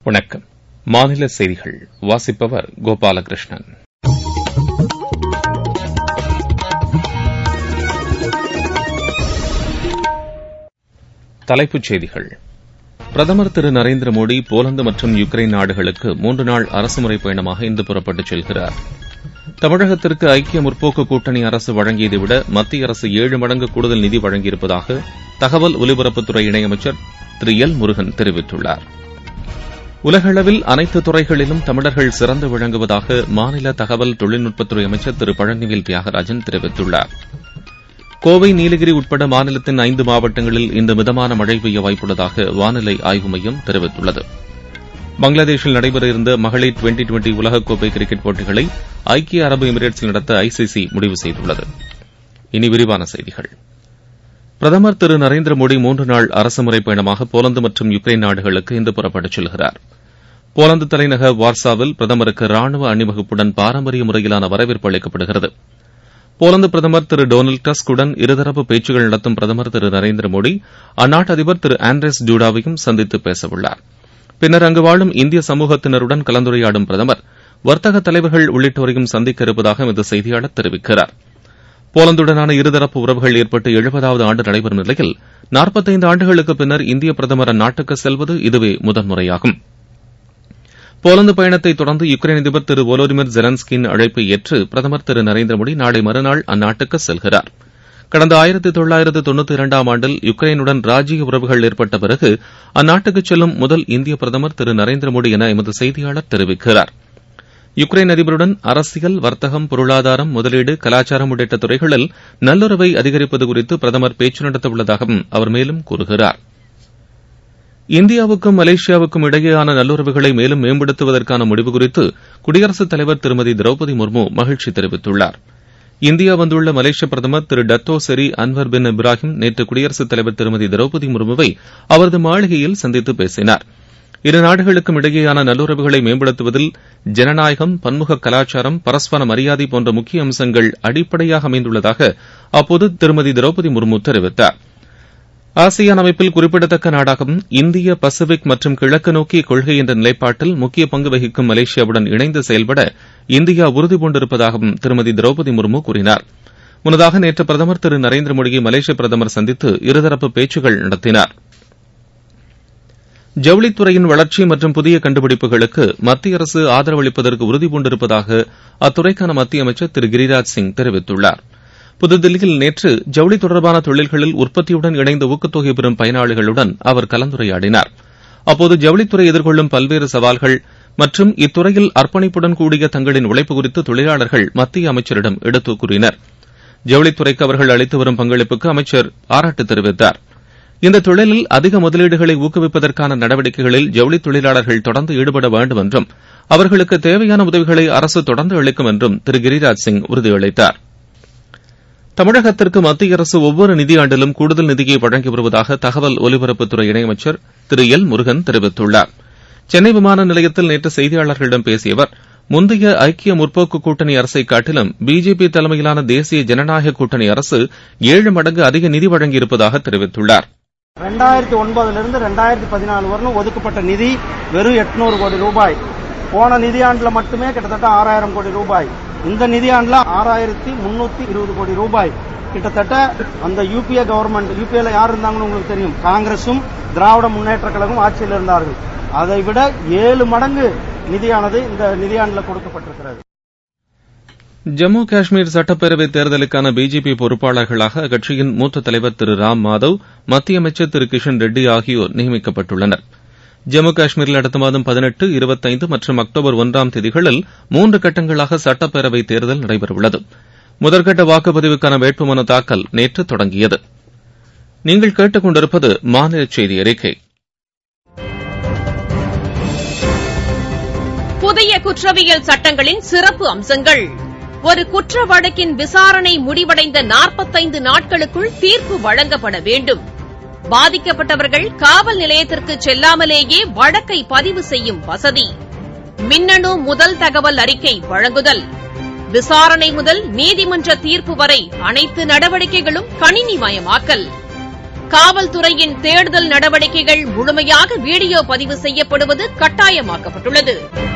வணக்கம் மாநில செய்திகள் வாசிப்பவர் கோபாலகிருஷ்ணன் தலைப்புச் செய்திகள் பிரதமர் திரு நரேந்திர மோடி போலந்து மற்றும் யுக்ரைன் நாடுகளுக்கு மூன்று நாள் அரசுமுறை பயணமாக இன்று புறப்பட்டுச் செல்கிறார் தமிழகத்திற்கு ஐக்கிய முற்போக்கு கூட்டணி அரசு வழங்கியதை விட மத்திய அரசு ஏழு மடங்கு கூடுதல் நிதி வழங்கியிருப்பதாக தகவல் ஒலிபரப்புத்துறை இணையமைச்சர் திரு எல் முருகன் தெரிவித்துள்ளார் உலகளவில் அனைத்து துறைகளிலும் தமிழர்கள் சிறந்து விளங்குவதாக மாநில தகவல் தொழில்நுட்பத்துறை அமைச்சர் திரு பழனிவேல் தியாகராஜன் தெரிவித்துள்ளார் கோவை நீலகிரி உட்பட மாநிலத்தின் ஐந்து மாவட்டங்களில் இன்று மிதமான மழை பெய்ய வாய்ப்புள்ளதாக வானிலை ஆய்வு மையம் தெரிவித்துள்ளது பங்களாதேஷில் நடைபெற இருந்த மகளிர் டுவெண்டி டுவெண்டி உலகக்கோப்பை கிரிக்கெட் போட்டிகளை ஐக்கிய அரபு எமிரேட்ஸில் நடத்த ஐசிசி முடிவு செய்துள்ளது இனி விரிவான செய்திகள் பிரதமர் திரு நரேந்திர மோடி மூன்று நாள் அரசுமுறை பயணமாக போலந்து மற்றும் யுக்ரைன் நாடுகளுக்கு இன்று புறப்பட்டுச் செல்கிறார் போலந்து தலைநகர் வார்சாவில் பிரதமருக்கு ராணுவ அணிவகுப்புடன் பாரம்பரிய முறையிலான வரவேற்பு அளிக்கப்படுகிறது போலந்து பிரதமர் திரு டொனால்டு டஸ்குடன் இருதரப்பு பேச்சுகள் நடத்தும் பிரதமர் திரு நரேந்திர மோடி அந்நாட்டு அதிபர் திரு ஆண்ட்ரேஸ் டூடாவையும் சந்தித்து பேசவுள்ளார் பின்னர் அங்கு வாழும் இந்திய சமூகத்தினருடன் கலந்துரையாடும் பிரதமர் வர்த்தக தலைவர்கள் உள்ளிட்டோரையும் சந்திக்க இருப்பதாக எமது செய்தியாளர் தெரிவிக்கிறார் போலந்துடனான இருதரப்பு உறவுகள் ஏற்பட்டு எழுபதாவது ஆண்டு நடைபெறும் நிலையில் நாற்பத்தைந்து ஆண்டுகளுக்கு பின்னர் இந்திய பிரதமர் அந்நாட்டுக்கு செல்வது இதுவே முதன்முறையாகும் போலந்து பயணத்தை தொடர்ந்து யுக்ரைன் அதிபர் திரு வோலோடிமிர் ஜெலன்ஸ்கியின் அழைப்பை ஏற்று பிரதமர் திரு நரேந்திர மோடி நாளை மறுநாள் அந்நாட்டுக்கு செல்கிறார் கடந்த ஆயிரத்தி தொள்ளாயிரத்து தொன்னூத்தி இரண்டாம் ஆண்டில் யுக்ரைனுடன் ராஜீய உறவுகள் ஏற்பட்ட பிறகு அந்நாட்டுக்கு செல்லும் முதல் இந்திய பிரதமர் திரு நரேந்திர மோடி என எமது செய்தியாளர் தெரிவிக்கிறார் யுக்ரைன் அதிபருடன் அரசியல் வர்த்தகம் பொருளாதாரம் முதலீடு கலாச்சாரம் உள்ளிட்ட துறைகளில் நல்லுறவை அதிகரிப்பது குறித்து பிரதமர் பேச்சு நடத்தவுள்ளதாகவும் அவர் மேலும் கூறுகிறார் இந்தியாவுக்கும் மலேசியாவுக்கும் இடையேயான நல்லுறவுகளை மேலும் மேம்படுத்துவதற்கான முடிவு குறித்து குடியரசுத் தலைவர் திருமதி திரௌபதி முர்மு மகிழ்ச்சி தெரிவித்துள்ளார் இந்தியா வந்துள்ள மலேசிய பிரதமர் திரு டத்தோ செரி அன்வர் பின் இப்ராஹிம் நேற்று குடியரசுத் தலைவர் திருமதி திரௌபதி முர்முவை அவரது மாளிகையில் சந்தித்து பேசினார் இரு நாடுகளுக்கும் இடையேயான நல்லுறவுகளை மேம்படுத்துவதில் ஜனநாயகம் பன்முக கலாச்சாரம் பரஸ்பர மரியாதை போன்ற முக்கிய அம்சங்கள் அடிப்படையாக அமைந்துள்ளதாக அப்போது திருமதி திரௌபதி முர்மு தெரிவித்தார் ஆசியான் அமைப்பில் குறிப்பிடத்தக்க நாடாகவும் இந்திய பசிபிக் மற்றும் கிழக்கு நோக்கிய கொள்கை என்ற நிலைப்பாட்டில் முக்கிய பங்கு வகிக்கும் மலேசியாவுடன் இணைந்து செயல்பட இந்தியா உறுதிபூண்டிருப்பதாகவும் திருமதி திரௌபதி முர்மு கூறினார் முன்னதாக நேற்று பிரதமர் திரு நரேந்திர மோடியை மலேசிய பிரதமர் சந்தித்து இருதரப்பு பேச்சுகள் நடத்தினார் ஜவுளித்துறையின் வளர்ச்சி மற்றும் புதிய கண்டுபிடிப்புகளுக்கு மத்திய அரசு ஆதரவளிப்பதற்கு உறுதிபூண்டிருப்பதாக அத்துறைக்கான மத்திய அமைச்சர் திரு கிரிராஜ் சிங் தெரிவித்துள்ளார் புதுதில்லியில் நேற்று ஜவுளி தொடர்பான தொழில்களில் உற்பத்தியுடன் இணைந்த ஊக்கத்தொகை பெறும் பயனாளிகளுடன் அவர் கலந்துரையாடினார் அப்போது ஜவுளித்துறை எதிர்கொள்ளும் பல்வேறு சவால்கள் மற்றும் இத்துறையில் அர்ப்பணிப்புடன் கூடிய தங்களின் உழைப்பு குறித்து தொழிலாளர்கள் மத்திய அமைச்சரிடம் எடுத்துக் கூறினர் ஜவுளித்துறைக்கு அவர்கள் அளித்து வரும் பங்களிப்புக்கு அமைச்சர் பாராட்டு தெரிவித்தார் இந்த தொழிலில் அதிக முதலீடுகளை ஊக்குவிப்பதற்கான நடவடிக்கைகளில் ஜவுளி தொழிலாளர்கள் தொடர்ந்து ஈடுபட வேண்டும் என்றும் அவர்களுக்கு தேவையான உதவிகளை அரசு தொடர்ந்து அளிக்கும் என்றும் திரு கிரிராஜ் சிங் உறுதியளித்தார் தமிழகத்திற்கு மத்திய அரசு ஒவ்வொரு நிதியாண்டிலும் கூடுதல் நிதியை வழங்கி வருவதாக தகவல் ஒலிபரப்புத்துறை இணையமைச்சர் திரு எல் முருகன் தெரிவித்துள்ளார் சென்னை விமான நிலையத்தில் நேற்று செய்தியாளர்களிடம் பேசிய அவர் முந்தைய ஐக்கிய முற்போக்கு கூட்டணி அரசை காட்டிலும் பிஜேபி தலைமையிலான தேசிய ஜனநாயக கூட்டணி அரசு ஏழு மடங்கு அதிக நிதி வழங்கியிருப்பதாக தெரிவித்துள்ளார் ரெண்டாயிரத்தி ஒன்பதுல இருந்து ரெண்டாயிரத்தி பதினாலு வரலும் ஒதுக்கப்பட்ட நிதி வெறும் எட்நூறு கோடி ரூபாய் போன நிதியாண்டுல மட்டுமே கிட்டத்தட்ட ஆறாயிரம் கோடி ரூபாய் இந்த நிதியாண்டுல ஆறாயிரத்தி முன்னூத்தி இருபது கோடி ரூபாய் கிட்டத்தட்ட அந்த யூபிஏ கவர்மெண்ட் யூபிஏல யார் இருந்தாங்கன்னு உங்களுக்கு தெரியும் காங்கிரசும் திராவிட முன்னேற்ற கழகம் ஆட்சியில் இருந்தார்கள் அதை விட ஏழு மடங்கு நிதியானது இந்த நிதியாண்டுல கொடுக்கப்பட்டிருக்கிறது ஜம்மு காஷ்மீர் சட்டப்பேரவைத் தேர்தலுக்கான பிஜேபி பொறுப்பாளர்களாக அக்கட்சியின் மூத்த தலைவர் திரு ராம் மாதவ் மத்திய அமைச்சர் திரு கிஷன் ரெட்டி ஆகியோர் நியமிக்கப்பட்டுள்ளனர் ஜம்மு காஷ்மீரில் அடுத்த மாதம் பதினெட்டு இருபத்தைந்து மற்றும் அக்டோபர் ஒன்றாம் தேதிகளில் மூன்று கட்டங்களாக சட்டப்பேரவைத் தேர்தல் நடைபெறவுள்ளது முதற்கட்ட வாக்குப்பதிவுக்கான வேட்புமனு தாக்கல் நேற்று தொடங்கியது நீங்கள் கேட்டுக் கொண்டிருப்பது மாநில செய்தி அறிக்கை புதிய குற்றவியல் சட்டங்களின் சிறப்பு அம்சங்கள் ஒரு குற்ற வழக்கின் விசாரணை முடிவடைந்த நாற்பத்தைந்து நாட்களுக்குள் தீர்ப்பு வழங்கப்பட வேண்டும் பாதிக்கப்பட்டவர்கள் காவல் நிலையத்திற்கு செல்லாமலேயே வழக்கை பதிவு செய்யும் வசதி மின்னணு முதல் தகவல் அறிக்கை வழங்குதல் விசாரணை முதல் நீதிமன்ற தீர்ப்பு வரை அனைத்து நடவடிக்கைகளும் கணினிமயமாக்கல் காவல்துறையின் தேடுதல் நடவடிக்கைகள் முழுமையாக வீடியோ பதிவு செய்யப்படுவது கட்டாயமாக்கப்பட்டுள்ளது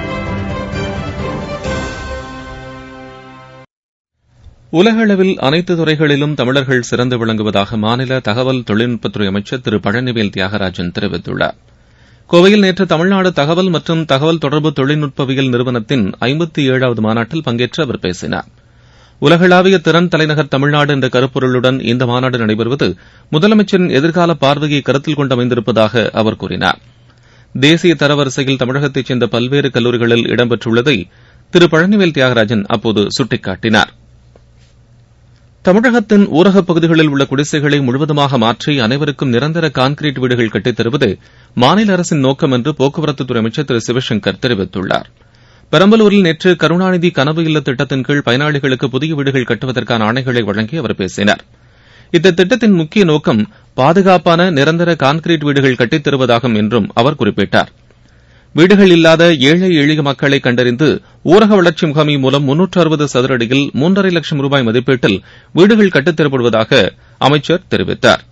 உலகளவில் அனைத்து துறைகளிலும் தமிழர்கள் சிறந்து விளங்குவதாக மாநில தகவல் தொழில்நுட்பத்துறை அமைச்சர் திரு பழனிவேல் தியாகராஜன் தெரிவித்துள்ளார் கோவையில் நேற்று தமிழ்நாடு தகவல் மற்றும் தகவல் தொடர்பு தொழில்நுட்பவியல் நிறுவனத்தின் ஐம்பத்தி ஏழாவது மாநாட்டில் பங்கேற்று அவர் பேசினார் உலகளாவிய திறன் தலைநகர் தமிழ்நாடு என்ற கருப்பொருளுடன் இந்த மாநாடு நடைபெறுவது முதலமைச்சரின் எதிர்கால பார்வையை கருத்தில் கொண்டு அமைந்திருப்பதாக அவர் கூறினார் தேசிய தரவரிசையில் தமிழகத்தைச் சேர்ந்த பல்வேறு கல்லூரிகளில் இடம்பெற்றுள்ளதை திரு பழனிவேல் தியாகராஜன் அப்போது சுட்டிக்காட்டினார் தமிழகத்தின் ஊரகப் பகுதிகளில் உள்ள குடிசைகளை முழுவதுமாக மாற்றி அனைவருக்கும் நிரந்தர கான்கிரீட் வீடுகள் கட்டித் தருவது மாநில அரசின் நோக்கம் என்று போக்குவரத்துத்துறை அமைச்சர் திரு சிவசங்கர் தெரிவித்துள்ளார் பெரம்பலூரில் நேற்று கருணாநிதி கனவு இல்ல திட்டத்தின் கீழ் பயனாளிகளுக்கு புதிய வீடுகள் கட்டுவதற்கான ஆணைகளை வழங்கி அவர் பேசினார் இந்த திட்டத்தின் முக்கிய நோக்கம் பாதுகாப்பான நிரந்தர கான்கிரீட் வீடுகள் கட்டித் தருவதாகும் என்றும் அவர் குறிப்பிட்டார் வீடுகள் இல்லாத ஏழை எளிய மக்களை கண்டறிந்து ஊரக வளர்ச்சி முகாமி மூலம் முன்னூற்று அறுபது சதுர அடியில் மூன்றரை லட்சம் ரூபாய் மதிப்பீட்டில் வீடுகள் கட்டித்தரப்படுவதாக அமைச்சர் தெரிவித்தார்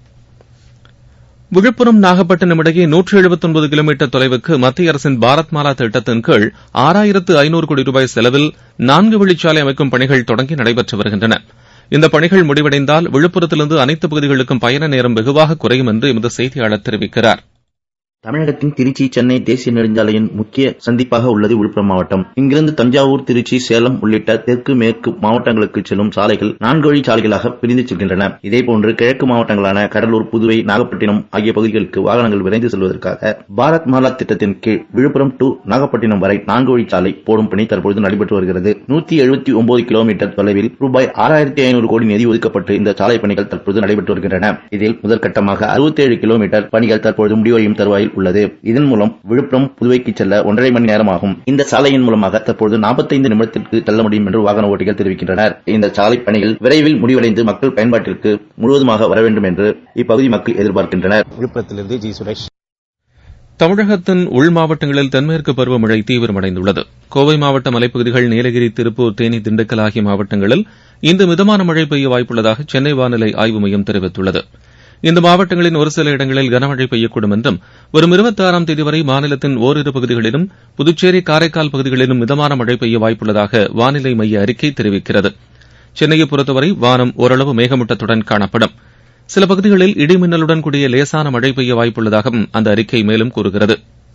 விழுப்புரம் நாகப்பட்டினம் இடையே நூற்று எழுபத்தொன்பது கிலோமீட்டர் தொலைவுக்கு மத்திய அரசின் பாரத் மாலா திட்டத்தின் கீழ் ஆறாயிரத்து ஐநூறு கோடி ரூபாய் செலவில் நான்கு வழிச்சாலை அமைக்கும் பணிகள் தொடங்கி நடைபெற்று வருகின்றன இந்த பணிகள் முடிவடைந்தால் விழுப்புரத்திலிருந்து அனைத்து பகுதிகளுக்கும் பயண நேரம் வெகுவாக குறையும் என்று எமது செய்தியாளர் தெரிவிக்கிறார் தமிழகத்தின் திருச்சி சென்னை தேசிய நெடுஞ்சாலையின் முக்கிய சந்திப்பாக உள்ளது விழுப்புரம் மாவட்டம் இங்கிருந்து தஞ்சாவூர் திருச்சி சேலம் உள்ளிட்ட தெற்கு மேற்கு மாவட்டங்களுக்கு செல்லும் சாலைகள் நான்கு வழி சாலைகளாக பிரிந்து செல்கின்றன இதேபோன்று கிழக்கு மாவட்டங்களான கடலூர் புதுவை நாகப்பட்டினம் ஆகிய பகுதிகளுக்கு வாகனங்கள் விரைந்து செல்வதற்காக பாரத் மாலா திட்டத்தின் கீழ் விழுப்புரம் டு நாகப்பட்டினம் வரை நான்கு வழி சாலை போடும் பணி தற்பொழுது நடைபெற்று வருகிறது நூத்தி எழுபத்தி ஒன்பது கிலோமீட்டர் தொலைவில் ரூபாய் ஆறாயிரத்தி ஐநூறு கோடி நிதி ஒதுக்கப்பட்டு இந்த சாலை பணிகள் தற்போது நடைபெற்று வருகின்றன இதில் முதற்கட்டமாக அறுபத்தேழு கிலோமீட்டர் பணிகள் தற்பொழுது முடிவடையும் தருவாயில் உள்ளது இதன் மூலம் விழுப்புரம் புதுவைக்கு செல்ல ஒன்றரை மணி நேரம் ஆகும் இந்த சாலையின் மூலமாக தற்போது நாற்பத்தைந்து நிமிடத்திற்கு செல்ல முடியும் என்று வாகன ஓட்டிகள் தெரிவிக்கின்றனர் இந்த சாலை பணிகள் விரைவில் முடிவடைந்து மக்கள் பயன்பாட்டிற்கு முழுவதுமாக வர வேண்டும் என்று இப்பகுதி மக்கள் எதிர்பார்க்கின்றனர் விழுப்புரத்திலிருந்து ஜி சுரேஷ் தமிழகத்தின் உள் மாவட்டங்களில் தென்மேற்கு பருவமழை தீவிரமடைந்துள்ளது கோவை மாவட்ட மலைப்பகுதிகள் நீலகிரி திருப்பூர் தேனி திண்டுக்கல் ஆகிய மாவட்டங்களில் இன்று மிதமான மழை பெய்ய வாய்ப்புள்ளதாக சென்னை வானிலை ஆய்வு மையம் தெரிவித்துள்ளது இந்த மாவட்டங்களின் ஒரு சில இடங்களில் கனமழை பெய்யக்கூடும் என்றும் வரும் இருபத்தி ஆறாம் தேதி வரை மாநிலத்தின் ஓரிரு பகுதிகளிலும் புதுச்சேரி காரைக்கால் பகுதிகளிலும் மிதமான மழை பெய்ய வாய்ப்புள்ளதாக வானிலை மைய அறிக்கை தெரிவிக்கிறது சென்னையை பொறுத்தவரை வானம் ஓரளவு மேகமூட்டத்துடன் காணப்படும் சில பகுதிகளில் இடிமின்னலுடன் கூடிய லேசான மழை பெய்ய வாய்ப்புள்ளதாகவும் அந்த அறிக்கை மேலும் கூறுகிறது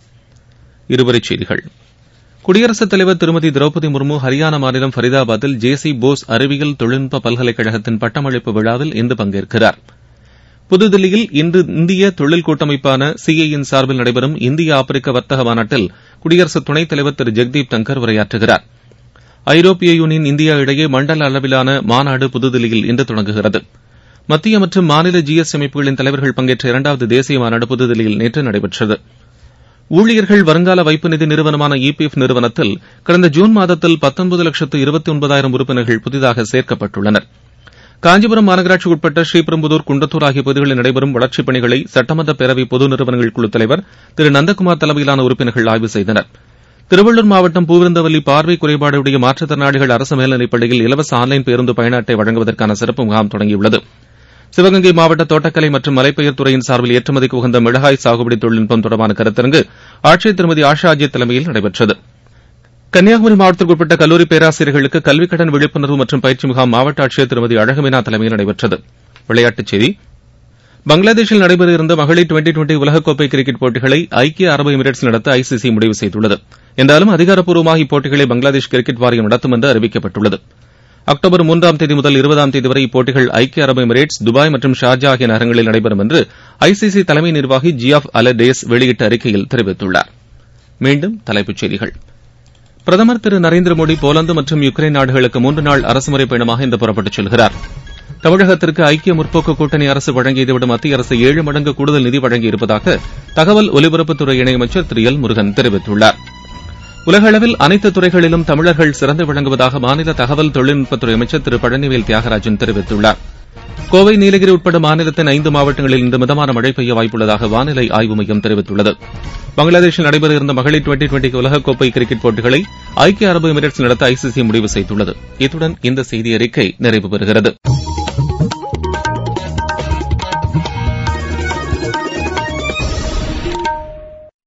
இருவரிச் செய்திகள் குடியரசுத் தலைவர் திருமதி திரௌபதி முர்மு ஹரியானா மாநிலம் ஃபரிதாபாத்தில் ஜே சி போஸ் அறிவியல் தொழில்நுட்ப பல்கலைக்கழகத்தின் பட்டமளிப்பு விழாவில் இன்று பங்கேற்கிறார் புதுதில்லியில் இன்று இந்திய தொழில் கூட்டமைப்பான சிஐயின் சார்பில் நடைபெறும் இந்திய ஆப்பிரிக்க வர்த்தக மாநாட்டில் குடியரசு துணைத் தலைவர் திரு ஜெக்தீப் தங்கர் உரையாற்றுகிறார் ஐரோப்பிய யூனியன் இந்தியா இடையே மண்டல அளவிலான மாநாடு புதுதில்லியில் இன்று தொடங்குகிறது மத்திய மற்றும் மாநில ஜிஎஸ் அமைப்புகளின் தலைவர்கள் பங்கேற்ற இரண்டாவது தேசிய மாநாடு புதுதில்லியில் நேற்று நடைபெற்றது ஊழியர்கள் வருங்கால வைப்பு நிதி நிறுவனமான இபிஎஃப் நிறுவனத்தில் கடந்த ஜூன் மாதத்தில் பத்தொன்பது லட்சத்து இருபத்தி ஒன்பதாயிரம் உறுப்பினர்கள் புதிதாக சேர்க்கப்பட்டுள்ளனர் காஞ்சிபுரம் மாநகராட்சிக்கு உட்பட்ட ஸ்ரீபெரும்புதூர் குண்டத்தூர் ஆகிய பகுதிகளில் நடைபெறும் வளர்ச்சிப் பணிகளை சட்டமன்ற பேரவை பொது நிறுவனங்கள் குழு தலைவர் திரு நந்தகுமார் தலைமையிலான உறுப்பினர்கள் ஆய்வு செய்தனர் திருவள்ளூர் மாவட்டம் பூவிருந்தவல்லி பார்வை குறைபாடுடைய மாற்றுத்திறனாளிகள் அரசு மேல்நிலைப் பள்ளியில் இலவச ஆன்லைன் பேருந்து பயண அட்டை வழங்குவதற்கான சிறப்பு முகாம் தொடங்கியுள்ளது சிவகங்கை மாவட்ட தோட்டக்கலை மற்றும் மலைப்பயிர் துறையின் சார்பில் ஏற்றுமதிக்கு உகந்த மிளகாய் சாகுபடி தொழில்நுட்பம் தொடர்பான கருத்தரங்கு ஆட்சியர் திருமதி ஆஷா அஜித் தலைமையில் நடைபெற்றது கன்னியாகுமரி மாவட்டத்திற்கு உட்பட்ட கல்லூரி பேராசிரியர்களுக்கு கல்விக் கடன் விழிப்புணர்வு மற்றும் பயிற்சி முகாம் மாவட்ட ஆட்சியர் திருமதி அழகுமீனா தலைமையில் நடைபெற்றது விளையாட்டுச் செய்தி பங்களாதேஷில் நடைபெற இருந்த மகளிர் டுவெண்டி டுவெண்டி உலகக்கோப்பை கிரிக்கெட் போட்டிகளை ஐக்கிய அரபு எமிரேட்ஸ் நடத்த ஐசிசி முடிவு செய்துள்ளது என்றாலும் அதிகாரப்பூர்வமாக இப்போட்டிகளை பங்களாதேஷ் கிரிக்கெட் வாரியம் நடத்தும் என்று அறிவிக்கப்பட்டுள்ளது அக்டோபர் மூன்றாம் தேதி முதல் இருபதாம் தேதி வரை இப்போட்டிகள் ஐக்கிய அரபு எமிரேட்ஸ் துபாய் மற்றும் ஷார்ஜா ஆகிய நகரங்களில் நடைபெறும் என்று ஐசிசி தலைமை நிர்வாகி ஜியாஃப் அலடேஸ் வெளியிட்ட அறிக்கையில் தெரிவித்துள்ளார் மீண்டும் தலைப்புச் செய்திகள் பிரதமர் திரு நரேந்திர மோடி போலந்து மற்றும் யுக்ரைன் நாடுகளுக்கு மூன்று நாள் அரசுமுறை பயணமாக இன்று புறப்பட்டுச் செல்கிறார் தமிழகத்திற்கு ஐக்கிய முற்போக்கு கூட்டணி அரசு வழங்கியதை விட மத்திய அரசு ஏழு மடங்கு கூடுதல் நிதி வழங்கியிருப்பதாக தகவல் ஒலிபரப்புத்துறை இணையமைச்சர் திரு எல் முருகன் தெரிவித்துள்ளார் உலகளவில் அனைத்து துறைகளிலும் தமிழர்கள் சிறந்து விளங்குவதாக மாநில தகவல் தொழில்நுட்பத்துறை அமைச்சர் திரு பழனிவேல் தியாகராஜன் தெரிவித்துள்ளார் கோவை நீலகிரி உட்பட மாநிலத்தின் ஐந்து மாவட்டங்களில் இன்று மிதமான மழை பெய்ய வாய்ப்புள்ளதாக வானிலை ஆய்வு மையம் தெரிவித்துள்ளது பங்களாதேஷில் நடைபெற இருந்த மகளிர் டுவெண்டி டுவெண்டி உலகக்கோப்பை கிரிக்கெட் போட்டிகளை ஐக்கிய அரபு எமிரேட்ஸ் நடத்த ஐசிசி முடிவு செய்துள்ளது இத்துடன் இந்த செய்தி அறிக்கை நிறைவு பெறுகிறது